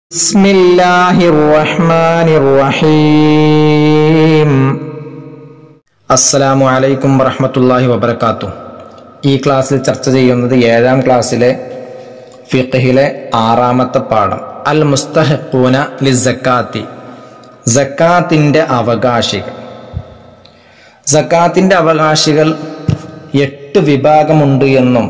بسم الله الرحمن الرحيم അസ്സലാമു അലൈക്കും വറഹ്മത്തുള്ളാഹി വബർക്കാത്തു ഈ ക്ലാസ്സിൽ ചർച്ച ചെയ്യുന്നത് ഏഴാം ക്ലാസ്സിലെ ഫിഖഹിലെ ആറാമത്തെ പാഠം അൽ മുസ്തഹഖൂന ലി സക്കാത്തി സക്കാത്തിന്റെ അവകാശികൾ സക്കാത്തിന്റെ അവകാശികൾ എട്ട് വിഭാഗമുണ്ട് എന്നും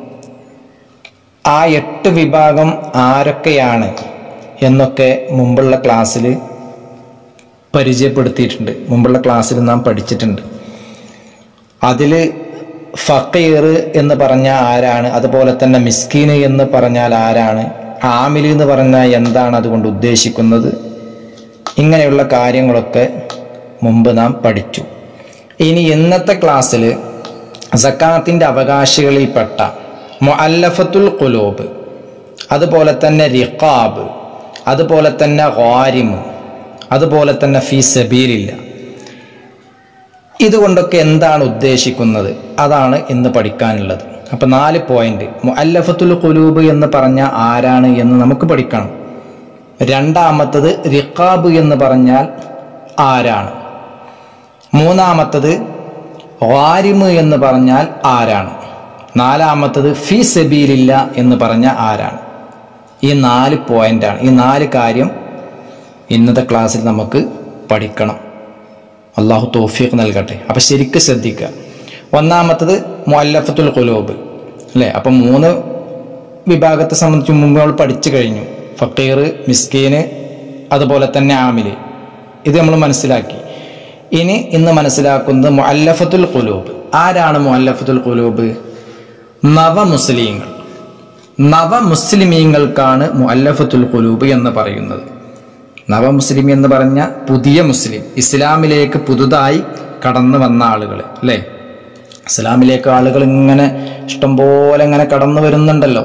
ആ എട്ട് വിഭാഗം ആരൊക്കെയാണ് എന്നൊക്കെ മുമ്പുള്ള ക്ലാസ്സിൽ പരിചയപ്പെടുത്തിയിട്ടുണ്ട് മുമ്പുള്ള ക്ലാസ്സിൽ നാം പഠിച്ചിട്ടുണ്ട് അതിൽ ഫക്കീർ എന്ന് പറഞ്ഞാൽ ആരാണ് അതുപോലെ തന്നെ മിസ്കീന് എന്ന് പറഞ്ഞാൽ ആരാണ് ആമിൽ എന്ന് പറഞ്ഞാൽ എന്താണ് അതുകൊണ്ട് ഉദ്ദേശിക്കുന്നത് ഇങ്ങനെയുള്ള കാര്യങ്ങളൊക്കെ മുമ്പ് നാം പഠിച്ചു ഇനി ഇന്നത്തെ ക്ലാസ്സിൽ സക്കാത്തിൻ്റെ അവകാശികളിൽപ്പെട്ട മുഅല്ലഫത്തുൽ ഖുലൂബ് അതുപോലെ തന്നെ റിഖാബ് അതുപോലെ തന്നെ ഖാരിമ് അതുപോലെ തന്നെ ഫീ സബീലില്ല ഇതുകൊണ്ടൊക്കെ എന്താണ് ഉദ്ദേശിക്കുന്നത് അതാണ് ഇന്ന് പഠിക്കാനുള്ളത് അപ്പൊ നാല് പോയിന്റ് മുഅല്ലഫത്തുൽ ഖുലൂബ് എന്ന് പറഞ്ഞ ആരാണ് എന്ന് നമുക്ക് പഠിക്കണം രണ്ടാമത്തത് റിഖാബ് എന്ന് പറഞ്ഞാൽ ആരാണ് മൂന്നാമത്തത് ഖാരിമ് എന്ന് പറഞ്ഞാൽ ആരാണ് നാലാമത്തത് ഫീ സബീലില്ല എന്ന് പറഞ്ഞ ആരാണ് ഈ നാല് പോയിന്റാണ് ഈ നാല് കാര്യം ഇന്നത്തെ ക്ലാസ്സിൽ നമുക്ക് പഠിക്കണം അള്ളാഹു തോഫീഖ് നൽകട്ടെ അപ്പം ശരിക്കും ശ്രദ്ധിക്കുക ഒന്നാമത്തത് മുല്ലഫത്തുൽ ഖുലൂബ് അല്ലേ അപ്പം മൂന്ന് വിഭാഗത്തെ സംബന്ധിച്ച് മുമ്പ് നമ്മൾ പഠിച്ചു കഴിഞ്ഞു ഫക്കീർ മിസ്കീന് അതുപോലെ തന്നെ ആമില് ഇത് നമ്മൾ മനസ്സിലാക്കി ഇനി ഇന്ന് മനസ്സിലാക്കുന്നത് മുഅല്ലഫത്തുൽ ഖുലൂബ് ആരാണ് മുഅല്ലഫത്തുൽ ഖുലൂബ് നവ മുസ്ലിങ്ങൾ നവ മുസ്ലിമീങ്ങൾക്കാണ് മുഅല്ലഫത്തുൽ ഖുലൂബ് എന്ന് പറയുന്നത് നവ മുസ്ലിം എന്ന് പറഞ്ഞ പുതിയ മുസ്ലിം ഇസ്ലാമിലേക്ക് പുതുതായി കടന്നു വന്ന ആളുകൾ അല്ലേ ഇസ്ലാമിലേക്ക് ആളുകൾ ഇങ്ങനെ ഇഷ്ടംപോലെ ഇങ്ങനെ കടന്നു വരുന്നുണ്ടല്ലോ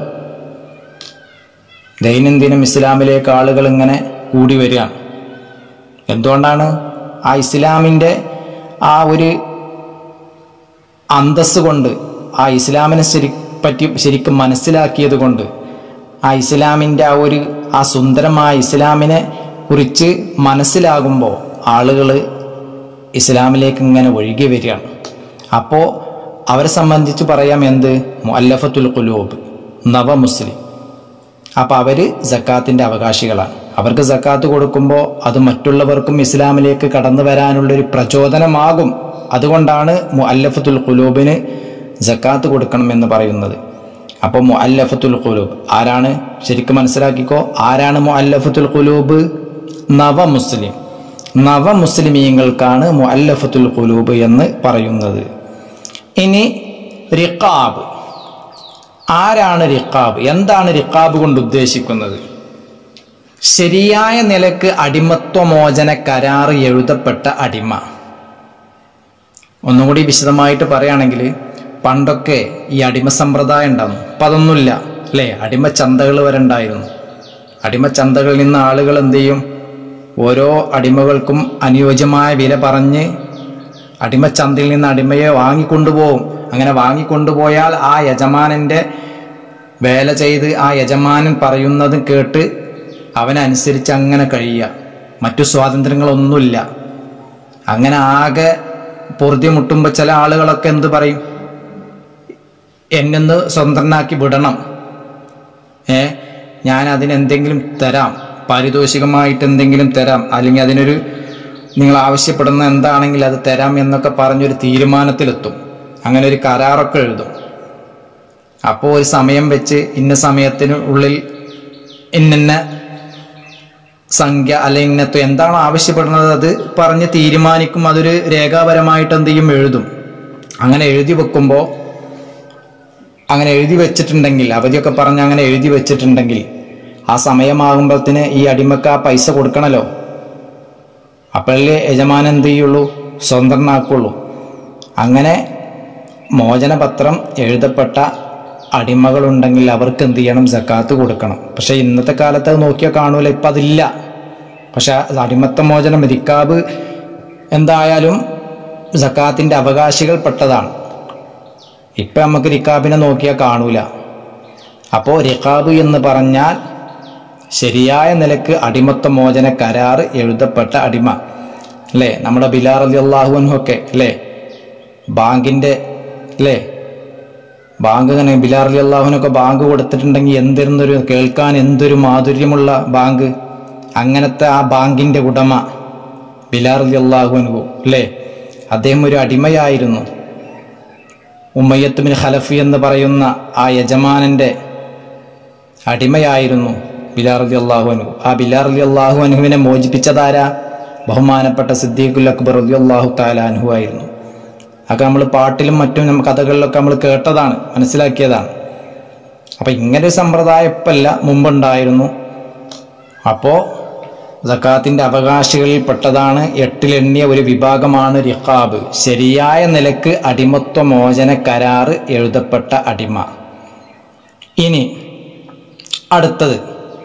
ദൈനംദിനം ഇസ്ലാമിലേക്ക് ആളുകൾ ഇങ്ങനെ കൂടി വരികയാണ് എന്തുകൊണ്ടാണ് ആ ഇസ്ലാമിൻ്റെ ആ ഒരു അന്തസ് കൊണ്ട് ആ ഇസ്ലാമിനെ ശരി പറ്റി ശരിക്കും മനസ്സിലാക്കിയത് കൊണ്ട് ആ ഇസ്ലാമിൻ്റെ ആ ഒരു ആ സുന്ദരമായ ഇസ്ലാമിനെ കുറിച്ച് മനസ്സിലാകുമ്പോൾ ആളുകൾ ഇസ്ലാമിലേക്ക് ഇങ്ങനെ ഒഴുകി വരികയാണ് അപ്പോൾ അവരെ സംബന്ധിച്ച് പറയാം എന്ത് മുല്ലഫത്തുൽ കുലൂബ് നവ മുസ്ലിം അപ്പോൾ അവർ ജക്കാത്തിൻ്റെ അവകാശികളാണ് അവർക്ക് ജക്കാത്ത് കൊടുക്കുമ്പോൾ അത് മറ്റുള്ളവർക്കും ഇസ്ലാമിലേക്ക് കടന്നു വരാനുള്ളൊരു പ്രചോദനമാകും അതുകൊണ്ടാണ് മുഅല്ലഫത്തുൽ ഖുലൂബിന് ജക്കാത്ത് കൊടുക്കണം എന്ന് പറയുന്നത് അപ്പോൾ മുഅല്ലഫത്തുൽ ഖുലൂബ് ആരാണ് ശരിക്കും മനസ്സിലാക്കിക്കോ ആരാണ് മുഅല്ലഫത്തുൽ ഖുലൂബ് നവ മുസ്ലിം നവ മുസ്ലിമീങ്ങൾക്കാണ് മുഅല്ലഫത്തുൽ ഖുലൂബ് എന്ന് പറയുന്നത് ഇനി റിഖാബ് ആരാണ് റിഖാബ് എന്താണ് റിഖാബ് കൊണ്ട് ഉദ്ദേശിക്കുന്നത് ശരിയായ നിലക്ക് അടിമത്വമോചന കരാറ് എഴുതപ്പെട്ട അടിമ ഒന്നും കൂടി വിശദമായിട്ട് പറയുകയാണെങ്കിൽ പണ്ടൊക്കെ ഈ അടിമ സമ്പ്രദായം ഉണ്ടായിരുന്നു അപ്പം അതൊന്നുമില്ല അല്ലേ അടിമ ചന്തകൾ വരെ ഉണ്ടായിരുന്നു അടിമ ചന്തകളിൽ നിന്ന് ആളുകൾ എന്ത് ചെയ്യും ഓരോ അടിമകൾക്കും അനുയോജ്യമായ വില പറഞ്ഞ് അടിമച്ചന്തയിൽ നിന്ന് അടിമയെ വാങ്ങിക്കൊണ്ടുപോകും അങ്ങനെ വാങ്ങിക്കൊണ്ടുപോയാൽ ആ യജമാനന്റെ വേല ചെയ്ത് ആ യജമാനൻ പറയുന്നത് കേട്ട് അവനനുസരിച്ച് അങ്ങനെ കഴിയുക മറ്റു സ്വാതന്ത്ര്യങ്ങളൊന്നുമില്ല അങ്ങനെ ആകെ പൊറുതി മുട്ടുമ്പോൾ ചില ആളുകളൊക്കെ എന്ത് പറയും എന്നെന്ന് സ്വതന്ത്രനാക്കി വിടണം ഏ ഞാൻ അതിനെന്തെങ്കിലും തരാം പാരിതോഷികമായിട്ട് എന്തെങ്കിലും തരാം അല്ലെങ്കിൽ അതിനൊരു നിങ്ങൾ ആവശ്യപ്പെടുന്ന എന്താണെങ്കിൽ അത് തരാം എന്നൊക്കെ പറഞ്ഞൊരു തീരുമാനത്തിലെത്തും അങ്ങനെ ഒരു കരാറൊക്കെ എഴുതും അപ്പോൾ ഒരു സമയം വെച്ച് ഇന്ന സമയത്തിന് ഉള്ളിൽ ഇന്ന സംഖ്യ അല്ലെങ്കിൽ ഇന്നത്തെ എന്താണോ ആവശ്യപ്പെടുന്നത് അത് പറഞ്ഞ് തീരുമാനിക്കും അതൊരു രേഖാപരമായിട്ട് എന്ത് ചെയ്യും എഴുതും അങ്ങനെ എഴുതി വെക്കുമ്പോൾ അങ്ങനെ എഴുതി വെച്ചിട്ടുണ്ടെങ്കിൽ അവധിയൊക്കെ പറഞ്ഞ് അങ്ങനെ എഴുതി വെച്ചിട്ടുണ്ടെങ്കിൽ ആ സമയമാകുമ്പോഴത്തിന് ഈ അടിമക്ക് ആ പൈസ കൊടുക്കണല്ലോ അപ്പോഴല്ലേ യജമാനൻ എന്ത് ചെയ്യുള്ളൂ സ്വതന്ത്രനാക്കുള്ളൂ അങ്ങനെ മോചനപത്രം എഴുതപ്പെട്ട അടിമകളുണ്ടെങ്കിൽ അവർക്ക് എന്ത് ചെയ്യണം ജക്കാത്ത് കൊടുക്കണം പക്ഷെ ഇന്നത്തെ കാലത്ത് അത് നോക്കിയാൽ കാണൂല ഇപ്പം അതില്ല പക്ഷെ അടിമത്ത മോചനം റിക്കാബ് എന്തായാലും ജക്കാത്തിൻ്റെ അവകാശികൾപ്പെട്ടതാണ് ഇപ്പം നമുക്ക് റിക്കാബിനെ നോക്കിയാൽ കാണൂല അപ്പോൾ റിക്കാബ് എന്ന് പറഞ്ഞാൽ ശരിയായ നിലക്ക് അടിമത്വ മോചന കരാർ എഴുതപ്പെട്ട അടിമ അല്ലേ നമ്മുടെ ബിലാർ അലി അള്ളാഹുവിനും ഒക്കെ അല്ലേ ബാങ്കിന്റെ അല്ലേ ബാങ്ക് ഇങ്ങനെ ബിലാർ അലി അള്ളാഹുവിനൊക്കെ ബാങ്ക് കൊടുത്തിട്ടുണ്ടെങ്കിൽ എന്തിരുന്നൊരു കേൾക്കാൻ എന്തൊരു മാധുര്യമുള്ള ബാങ്ക് അങ്ങനത്തെ ആ ബാങ്കിന്റെ ഉടമ ബിലാർ അലി അള്ളാഹുവിനു അല്ലേ അദ്ദേഹം ഒരു അടിമയായിരുന്നു ഉമ്മയ്യത്തുബിൻ ഖലഫി എന്ന് പറയുന്ന ആ യജമാനന്റെ അടിമയായിരുന്നു ബിലാർ അലി അള്ളാഹുനു ആ ബിലാർ അലി അള്ളാഹുനുവിനെ മോചിപ്പിച്ചതാരാ ബഹുമാനപ്പെട്ട സിദ്ദീഖുൽ അക്ബർ അലി അള്ളാഹു താലാൻഹു ആയിരുന്നു അതൊക്കെ നമ്മൾ പാട്ടിലും മറ്റും നമുക്ക് കഥകളിലൊക്കെ നമ്മൾ കേട്ടതാണ് മനസ്സിലാക്കിയതാണ് അപ്പൊ ഇങ്ങനെ ഒരു സമ്പ്രദായം ഇപ്പല്ല മുമ്പുണ്ടായിരുന്നു അപ്പോ സക്കാത്തിന്റെ അവകാശികളിൽ പെട്ടതാണ് എട്ടിലെണ്ണിയ ഒരു വിഭാഗമാണ് റിഖാബ് ശരിയായ നിലക്ക് അടിമത്വ മോചന കരാറ് എഴുതപ്പെട്ട അടിമ ഇനി അടുത്തത്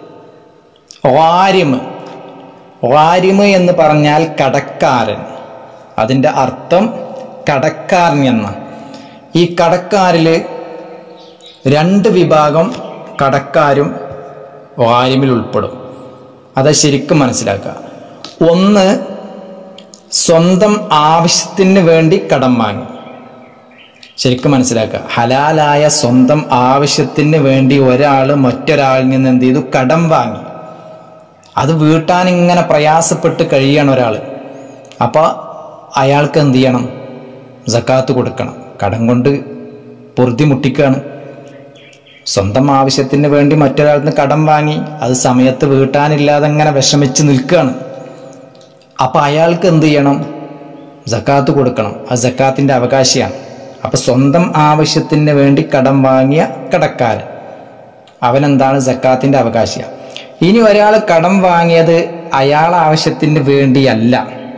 വാരിമ് വാരിമ് എന്ന് പറഞ്ഞാൽ കടക്കാരൻ അതിൻ്റെ അർത്ഥം കടക്കാരൻ എന്ന ഈ കടക്കാരിൽ രണ്ട് വിഭാഗം കടക്കാരും വാരിമിൽ ഉൾപ്പെടും അത് ശരിക്കും മനസ്സിലാക്കുക ഒന്ന് സ്വന്തം ആവശ്യത്തിന് വേണ്ടി കടം വാങ്ങി ശരിക്കും മനസ്സിലാക്കുക ഹലാലായ സ്വന്തം ആവശ്യത്തിന് വേണ്ടി ഒരാൾ മറ്റൊരാളിൽ നിന്ന് എന്ത് ചെയ്തു കടം വാങ്ങി അത് വീട്ടാൻ ഇങ്ങനെ പ്രയാസപ്പെട്ട് കഴിയാണ് ഒരാൾ അപ്പൊ അയാൾക്ക് എന്ത് ചെയ്യണം സക്കാത്ത് കൊടുക്കണം കടം കൊണ്ട് പൊറുതി മുട്ടിക്കുകയാണ് സ്വന്തം ആവശ്യത്തിന് വേണ്ടി മറ്റൊരാളിൽ നിന്ന് കടം വാങ്ങി അത് സമയത്ത് വീട്ടാനില്ലാതെ അങ്ങനെ വിഷമിച്ച് നിൽക്കുകയാണ് അപ്പൊ അയാൾക്ക് എന്ത് ചെയ്യണം ജക്കാത്ത് കൊടുക്കണം ആ ജക്കാത്തിന്റെ അവകാശിയാണ് അപ്പൊ സ്വന്തം ആവശ്യത്തിന് വേണ്ടി കടം വാങ്ങിയ കടക്കാരൻ അവനെന്താണ് ജക്കാത്തിന്റെ അവകാശിയാണ് ഇനി ഒരാൾ കടം വാങ്ങിയത് അയാൾ ആവശ്യത്തിന് വേണ്ടിയല്ല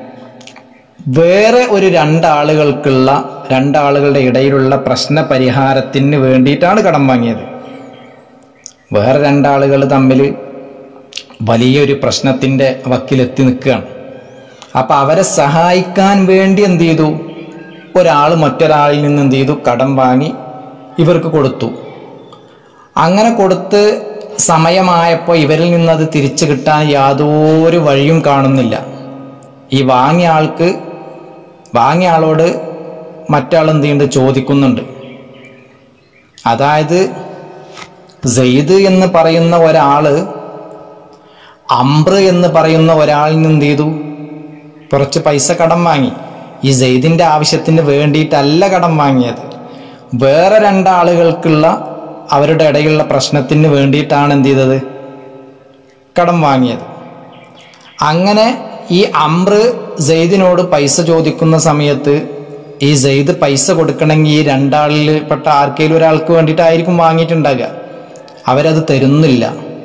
വേറെ ഒരു രണ്ടാളുകൾക്കുള്ള രണ്ടാളുകളുടെ ഇടയിലുള്ള പ്രശ്ന പരിഹാരത്തിന് വേണ്ടിയിട്ടാണ് കടം വാങ്ങിയത് വേറെ രണ്ടാളുകൾ തമ്മിൽ വലിയൊരു പ്രശ്നത്തിന്റെ വക്കിലെത്തി നിൽക്കുകയാണ് അപ്പൊ അവരെ സഹായിക്കാൻ വേണ്ടി എന്ത് ചെയ്തു ഒരാൾ മറ്റൊരാളിൽ നിന്ന് എന്ത് ചെയ്തു കടം വാങ്ങി ഇവർക്ക് കൊടുത്തു അങ്ങനെ കൊടുത്ത് സമയമായപ്പോൾ ഇവരിൽ നിന്ന് അത് തിരിച്ചു കിട്ടാൻ യാതൊരു വഴിയും കാണുന്നില്ല ഈ വാങ്ങിയ ആൾക്ക് വാങ്ങിയ ആളോട് മറ്റാൾ എന്ത് ചെയ്യുന്നുണ്ട് ചോദിക്കുന്നുണ്ട് അതായത് സെയ്ദ് എന്ന് പറയുന്ന ഒരാള് അംബ്ര എന്ന് പറയുന്ന ഒരാളിൽ നിന്ന് എന്ത് ചെയ്തു കുറച്ച് പൈസ കടം വാങ്ങി ഈ സെയ്ദിന്റെ ആവശ്യത്തിന് വേണ്ടിയിട്ടല്ല കടം വാങ്ങിയത് വേറെ രണ്ടാളുകൾക്കുള്ള അവരുടെ ഇടയിലുള്ള പ്രശ്നത്തിന് വേണ്ടിയിട്ടാണ് എന്ത് ചെയ്തത് കടം വാങ്ങിയത് അങ്ങനെ ഈ അമ്ര സെയ്ദിനോട് പൈസ ചോദിക്കുന്ന സമയത്ത് ഈ സെയ്ദ് പൈസ കൊടുക്കണമെങ്കിൽ ഈ രണ്ടാളിൽ പെട്ട ആർക്കെങ്കിലും ഒരാൾക്ക് വേണ്ടിയിട്ടായിരിക്കും വാങ്ങിയിട്ടുണ്ടാകുക അവരത് തരുന്നില്ല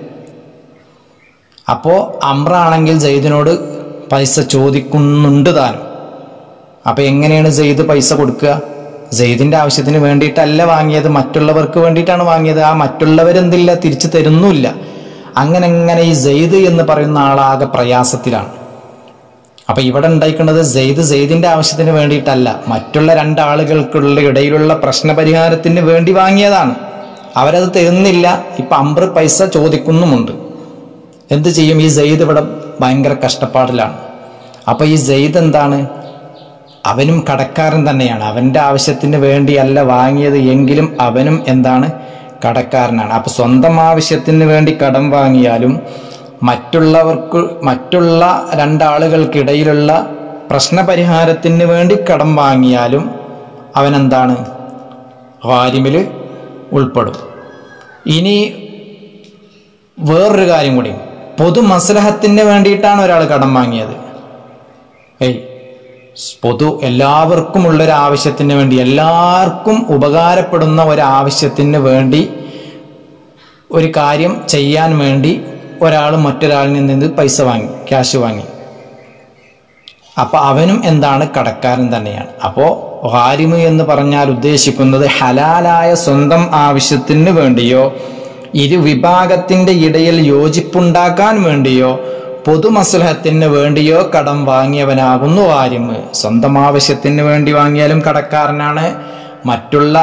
അപ്പോ അമ്ര ആണെങ്കിൽ സെയ്ദിനോട് പൈസ ചോദിക്കുന്നുണ്ട് താനും അപ്പൊ എങ്ങനെയാണ് സെയ്ദ് പൈസ കൊടുക്കുക സെയ്ദിന്റെ ആവശ്യത്തിന് വേണ്ടിയിട്ടല്ല വാങ്ങിയത് മറ്റുള്ളവർക്ക് വേണ്ടിയിട്ടാണ് വാങ്ങിയത് ആ മറ്റുള്ളവരെന്തില്ല തിരിച്ചു തരുന്നുമില്ല അങ്ങനെ അങ്ങനെ ഈ സെയ്ദ് എന്ന് പറയുന്ന ആളാകെ പ്രയാസത്തിലാണ് അപ്പൊ ഇവിടെ ഉണ്ടായിക്കുന്നത് സെയ്ദ് സെയ്ദിന്റെ ആവശ്യത്തിന് വേണ്ടിയിട്ടല്ല മറ്റുള്ള രണ്ടാളുകൾക്കുള്ള ഇടയിലുള്ള പ്രശ്നപരിഹാരത്തിന് വേണ്ടി വാങ്ങിയതാണ് അവരത് തരുന്നില്ല ഇപ്പൊ അമ്പർ പൈസ ചോദിക്കുന്നുമുണ്ട് എന്ത് ചെയ്യും ഈ സെയ്ദ് ഇവിടെ ഭയങ്കര കഷ്ടപ്പാടിലാണ് അപ്പൊ ഈ സെയ്ദ് എന്താണ് അവനും കടക്കാരൻ തന്നെയാണ് അവന്റെ ആവശ്യത്തിന് വേണ്ടിയല്ല വാങ്ങിയത് എങ്കിലും അവനും എന്താണ് കടക്കാരനാണ് അപ്പൊ സ്വന്തം ആവശ്യത്തിന് വേണ്ടി കടം വാങ്ങിയാലും മറ്റുള്ളവർക്ക് മറ്റുള്ള രണ്ടാളുകൾക്കിടയിലുള്ള പ്രശ്നപരിഹാരത്തിന് വേണ്ടി കടം വാങ്ങിയാലും അവനെന്താണ് വാരിമിൽ ഉൾപ്പെടും ഇനി വേറൊരു കാര്യം കൂടി പൊതു മസ്ലഹത്തിന് വേണ്ടിയിട്ടാണ് ഒരാൾ കടം വാങ്ങിയത് ഏയ് പൊതു എല്ലാവർക്കും ഉള്ളൊരു ആവശ്യത്തിന് വേണ്ടി എല്ലാവർക്കും ഉപകാരപ്പെടുന്ന ഒരു ആവശ്യത്തിന് വേണ്ടി ഒരു കാര്യം ചെയ്യാൻ വേണ്ടി ഒരാൾ മറ്റൊരാളിൽ നിന്ന് പൈസ വാങ്ങി ക്യാഷ് വാങ്ങി അപ്പൊ അവനും എന്താണ് കടക്കാരൻ തന്നെയാണ് അപ്പോ ഹാരിമ് എന്ന് പറഞ്ഞാൽ ഉദ്ദേശിക്കുന്നത് ഹലാലായ സ്വന്തം ആവശ്യത്തിന് വേണ്ടിയോ ഇരു വിഭാഗത്തിന്റെ ഇടയിൽ യോജിപ്പുണ്ടാക്കാൻ വേണ്ടിയോ പൊതുമസ്ലഹത്തിന് വേണ്ടിയോ കടം വാങ്ങിയവനാകുന്നു ഹാരിമ് സ്വന്തം ആവശ്യത്തിന് വേണ്ടി വാങ്ങിയാലും കടക്കാരനാണ് മറ്റുള്ള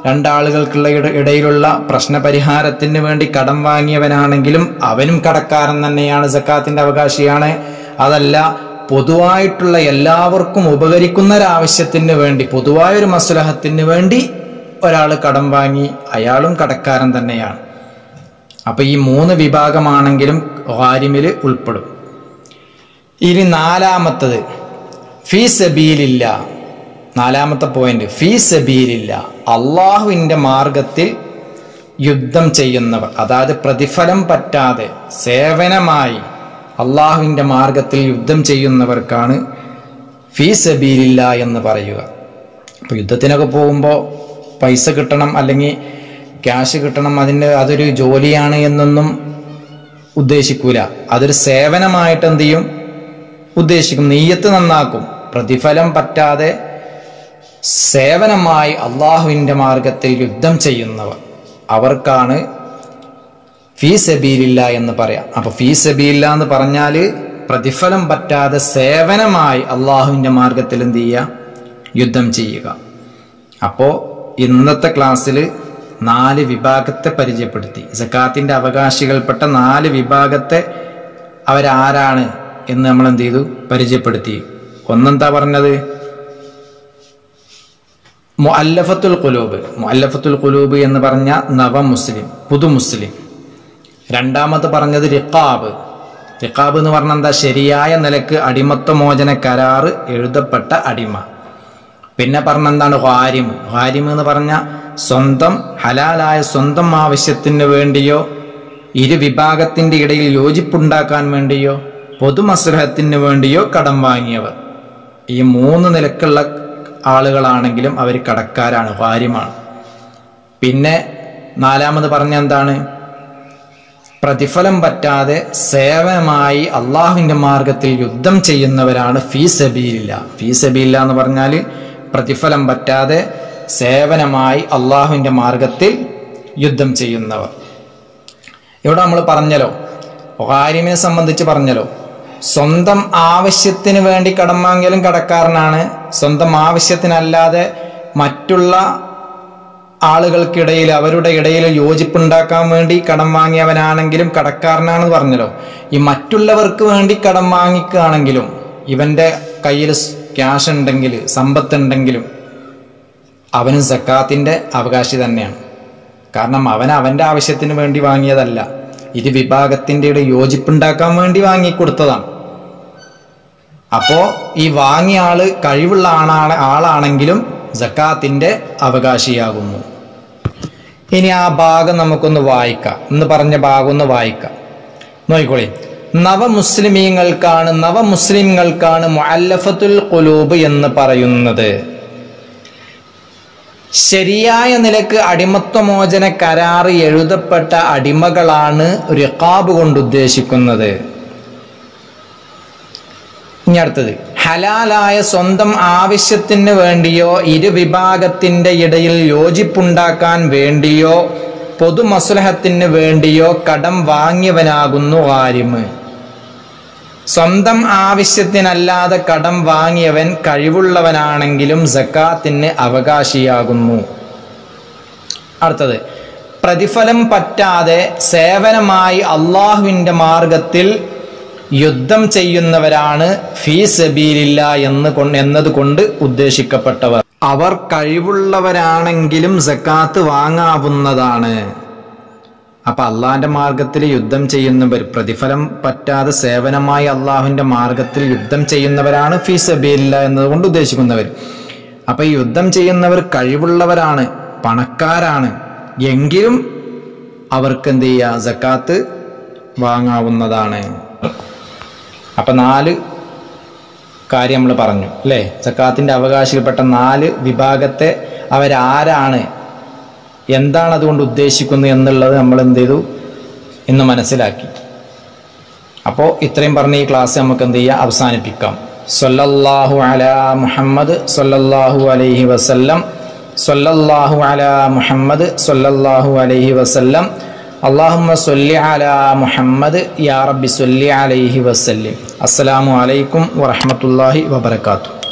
രണ്ടാളുകൾക്കുള്ള ഇട- ഇടയിലുള്ള പ്രശ്നപരിഹാരത്തിന് വേണ്ടി കടം വാങ്ങിയവനാണെങ്കിലും അവനും കടക്കാരൻ തന്നെയാണ് സക്കാത്തിന്റെ അവകാശിയാണ് അതല്ല പൊതുവായിട്ടുള്ള എല്ലാവർക്കും ഉപകരിക്കുന്ന ഒരാവശ്യത്തിന് വേണ്ടി പൊതുവായൊരു മസുലഹത്തിന് വേണ്ടി ഒരാൾ കടം വാങ്ങി അയാളും കടക്കാരൻ തന്നെയാണ് അപ്പൊ ഈ മൂന്ന് വിഭാഗമാണെങ്കിലും ഹാരിമിൽ ഉൾപ്പെടും ഇനി നാലാമത്തത് ഫീ സബീലില്ല നാലാമത്തെ പോയിന്റ് ഫീ സബീലില്ല അള്ളാഹുവിന്റെ മാർഗത്തിൽ യുദ്ധം ചെയ്യുന്നവർ അതായത് പ്രതിഫലം പറ്റാതെ സേവനമായി അള്ളാഹുവിന്റെ മാർഗത്തിൽ യുദ്ധം ചെയ്യുന്നവർക്കാണ് ഫീ സബീലില്ല എന്ന് പറയുക അപ്പൊ യുദ്ധത്തിനൊക്കെ പോകുമ്പോൾ പൈസ കിട്ടണം അല്ലെങ്കിൽ ക്യാഷ് കിട്ടണം അതിന് അതൊരു ജോലിയാണ് എന്നൊന്നും ഉദ്ദേശിക്കൂല അതൊരു സേവനമായിട്ട് എന്ത് ചെയ്യും ഉദ്ദേശിക്കും നെയ്യത്ത് നന്നാക്കും പ്രതിഫലം പറ്റാതെ സേവനമായി അള്ളാഹുവിന്റെ മാർഗത്തിൽ യുദ്ധം ചെയ്യുന്നവർ അവർക്കാണ് ഫീ സബീലില്ല എന്ന് പറയാം അപ്പൊ ഫീ സബീലില്ല എന്ന് പറഞ്ഞാൽ പ്രതിഫലം പറ്റാതെ സേവനമായി അള്ളാഹുവിന്റെ മാർഗത്തിൽ എന്ത് ചെയ്യുക യുദ്ധം ചെയ്യുക അപ്പോ ഇന്നത്തെ ക്ലാസ്സിൽ നാല് വിഭാഗത്തെ പരിചയപ്പെടുത്തി സക്കാത്തിന്റെ അവകാശികൾപ്പെട്ട നാല് വിഭാഗത്തെ അവരാരാണ് എന്ന് നമ്മൾ എന്ത് ചെയ്തു പരിചയപ്പെടുത്തി ഒന്നെന്താ പറഞ്ഞത് മുഅല്ലഫത്തുൽ ഖുലൂബ് മുഅല്ലഫത്തുൽ ഖുലൂബ് എന്ന് പറഞ്ഞ നവ മുസ്ലിം പുതു മുസ്ലിം രണ്ടാമത് പറഞ്ഞത് റിഖാബ് റിഖാബ് എന്ന് പറഞ്ഞാൽ എന്താ ശരിയായ നിലക്ക് അടിമത്വ മോചന കരാറ് എഴുതപ്പെട്ട അടിമ പിന്നെ പറഞ്ഞ എന്താണ് ഹാരിം ഹാരിം എന്ന് പറഞ്ഞ സ്വന്തം ഹലാലായ സ്വന്തം ആവശ്യത്തിന് വേണ്ടിയോ ഇരു വിഭാഗത്തിന്റെ ഇടയിൽ യോജിപ്പുണ്ടാക്കാൻ വേണ്ടിയോ പൊതുമസ്ലഹത്തിന് വേണ്ടിയോ കടം വാങ്ങിയവർ ഈ മൂന്ന് നിലക്കുള്ള ആളുകളാണെങ്കിലും അവർ കടക്കാരാണ് ഹാരിമാണ് പിന്നെ നാലാമത് പറഞ്ഞ എന്താണ് പ്രതിഫലം പറ്റാതെ സേവനമായി അള്ളാഹുവിന്റെ മാർഗത്തിൽ യുദ്ധം ചെയ്യുന്നവരാണ് ഫീ സബീലില്ല ഫീ സബീലില്ല എന്ന് പറഞ്ഞാൽ പ്രതിഫലം പറ്റാതെ സേവനമായി അള്ളാഹുവിന്റെ മാർഗത്തിൽ യുദ്ധം ചെയ്യുന്നവർ ഇവിടെ നമ്മൾ പറഞ്ഞല്ലോ ഹാരിമിനെ സംബന്ധിച്ച് പറഞ്ഞല്ലോ സ്വന്തം ആവശ്യത്തിന് വേണ്ടി കടം വാങ്ങിയാലും കടക്കാരനാണ് സ്വന്തം ആവശ്യത്തിനല്ലാതെ മറ്റുള്ള ആളുകൾക്കിടയിൽ അവരുടെ ഇടയിൽ യോജിപ്പുണ്ടാക്കാൻ വേണ്ടി കടം വാങ്ങിയവനാണെങ്കിലും കടക്കാരനാണെന്ന് പറഞ്ഞല്ലോ ഈ മറ്റുള്ളവർക്ക് വേണ്ടി കടം വാങ്ങിക്കുകയാണെങ്കിലും ഇവന്റെ കയ്യിൽ ക്യാഷ് ഉണ്ടെങ്കിൽ സമ്പത്തുണ്ടെങ്കിലും അവനും സക്കാത്തിന്റെ അവകാശി തന്നെയാണ് കാരണം അവൻ അവന്റെ ആവശ്യത്തിന് വേണ്ടി വാങ്ങിയതല്ല ഇരു വിഭാഗത്തിന്റെ ഇടയിൽ യോജിപ്പുണ്ടാക്കാൻ വേണ്ടി വാങ്ങിക്കൊടുത്തതാണ് അപ്പോ ഈ വാങ്ങിയ ആള് കഴിവുള്ള ആണാണ് ആളാണെങ്കിലും സക്കാത്തിന്റെ അവകാശിയാകുന്നു ഇനി ആ ഭാഗം നമുക്കൊന്ന് വായിക്കാം എന്ന് പറഞ്ഞ ഭാഗം ഒന്ന് വായിക്കാം നോക്കിക്കോളി നവമുസ്ലിമീങ്ങൾക്കാണ് നവമുസ്ലിംകൾക്കാണ് മുഅല്ലഫത്തുൽ ഖുലൂബ് എന്ന് പറയുന്നത് ശരിയായ നിലക്ക് അടിമത്വമോചന കരാറ് എഴുതപ്പെട്ട അടിമകളാണ് റിഖാബ് കൊണ്ട് ഉദ്ദേശിക്കുന്നത് ഇനി അടുത്തത് ഹലാലായ സ്വന്തം ആവശ്യത്തിന് വേണ്ടിയോ ഇരു വിഭാഗത്തിന്റെ ഇടയിൽ യോജിപ്പുണ്ടാക്കാൻ വേണ്ടിയോ പൊതുമസുലഹത്തിന് വേണ്ടിയോ കടം വാങ്ങിയവനാകുന്നു ആരിമ് സ്വന്തം ആവശ്യത്തിനല്ലാതെ കടം വാങ്ങിയവൻ കഴിവുള്ളവനാണെങ്കിലും സക്കാത്തിന് അവകാശിയാകുന്നു അടുത്തത് പ്രതിഫലം പറ്റാതെ സേവനമായി അള്ളാഹുവിന്റെ മാർഗത്തിൽ യുദ്ധം ചെയ്യുന്നവരാണ് ഫീ സബീലില്ല എന്ന് കൊണ്ട് എന്നതുകൊണ്ട് ഉദ്ദേശിക്കപ്പെട്ടവർ അവർ കഴിവുള്ളവരാണെങ്കിലും സക്കാത്ത് വാങ്ങാവുന്നതാണ് അപ്പൊ അള്ളാഹിന്റെ മാർഗത്തിൽ യുദ്ധം ചെയ്യുന്നവർ പ്രതിഫലം പറ്റാതെ സേവനമായി അള്ളാഹുവിന്റെ മാർഗത്തിൽ യുദ്ധം ചെയ്യുന്നവരാണ് ഫീ സബീലില്ല എന്നതുകൊണ്ട് ഉദ്ദേശിക്കുന്നവർ അപ്പൊ ഈ യുദ്ധം ചെയ്യുന്നവർ കഴിവുള്ളവരാണ് പണക്കാരാണ് എങ്കിലും അവർക്ക് എന്ത് ചെയ്യുക സക്കാത്ത് വാങ്ങാവുന്നതാണ് അപ്പൊ നാല് കാര്യം നമ്മൾ പറഞ്ഞു അല്ലേ സക്കാത്തിന്റെ അവകാശികൾപ്പെട്ട നാല് വിഭാഗത്തെ അവരാരാണ് എന്താണ് അതുകൊണ്ട് ഉദ്ദേശിക്കുന്നത് എന്നുള്ളത് നമ്മൾ എന്ത് ചെയ്തു ഇന്ന് മനസ്സിലാക്കി അപ്പോൾ ഇത്രയും പറഞ്ഞ ഈ ക്ലാസ് നമുക്ക് എന്ത് ചെയ്യാം അവസാനിപ്പിക്കാം സല്ലല്ലാഹു അലാ മുഹമ്മദ് സല്ലല്ലാഹു അലൈഹി വസല്ലം സല്ലല്ലാഹു അലാ മുഹമ്മദ് സല്ലല്ലാഹു അലൈഹി വസല്ലം അള്ളാഹുമ്മ സൊല്ലി അലാ മുഹമ്മദ് യാ റബ്ബി സൊല്ലി അലൈഹി വസല്ലിം അസ്സലാമു അലൈക്കും വറഹ്മത്തുള്ളാഹി വബറകാതുഹു